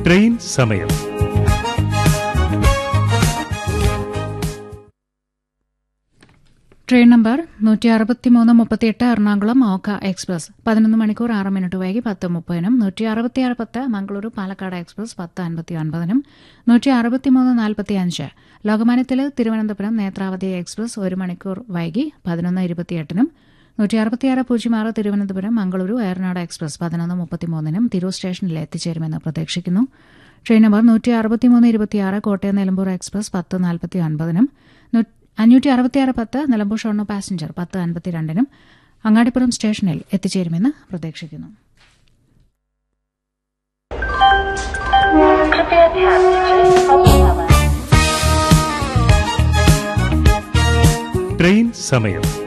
train സമയം train number നൂറ്റി അറുപത്തിമൂന്ന് മുപ്പത്തിയെട്ട് എറണാകുളം ഓഖ എക്സ്പ്രസ് പതിനൊന്ന് മണിക്കൂർ ആറ് മിനിറ്റ് വൈകി പത്ത് മുപ്പതിനും നൂറ്റി അറുപത്തിയാറ് പത്ത് മംഗളൂരു പാലക്കാട് എക്സ്പ്രസ് പത്ത് അൻപത്തി ഒൻപതിനും നൂറ്റി അറുപത്തിമൂന്ന് നാൽപ്പത്തി അഞ്ച് ലോകമാന്യത്തിൽ തിരുവനന്തപുരം നേത്രാവതി എക്സ്പ്രസ് ഒരു മണിക്കൂർ വൈകി പതിനൊന്ന് ഇരുപത്തിയെട്ടിനും നൂറ്റി അറുപത്തിയാറ് പൂജ്യം ആറ് തിരുവനന്തപുരം മംഗളൂരു ഏറനാട് എക്സ്പ്രസ് പതിനൊന്ന് മുപ്പത്തിമൂന്നിനും തിരൂർ സ്റ്റേഷനിൽ എത്തിച്ചേരുമെന്ന് പ്രതീക്ഷിക്കുന്നു ട്രെയിൻ നമ്പർ നൂറ്റി അറുപത്തിമൂന്ന് ഇരുപത്തിയാറ് കോട്ടയം നിലമ്പൂർ എക്സ്പ്രസ് പത്ത് നാൽപ്പത്തി ഒൻപതിനും അഞ്ഞൂറ്റി അറുപത്തിയാറ് പത്ത് നിലമ്പൂർ ഷൊർണൂർ പാസഞ്ചർ പത്ത് അൻപത്തിരണ്ടിനും അങ്ങാടിപ്പുറം സ്റ്റേഷനിൽ എത്തിച്ചേരുമെന്ന് പ്രതീക്ഷിക്കുന്നു कृपया ध्यान दीजिए अब समय ട്രെയിൻ സമയം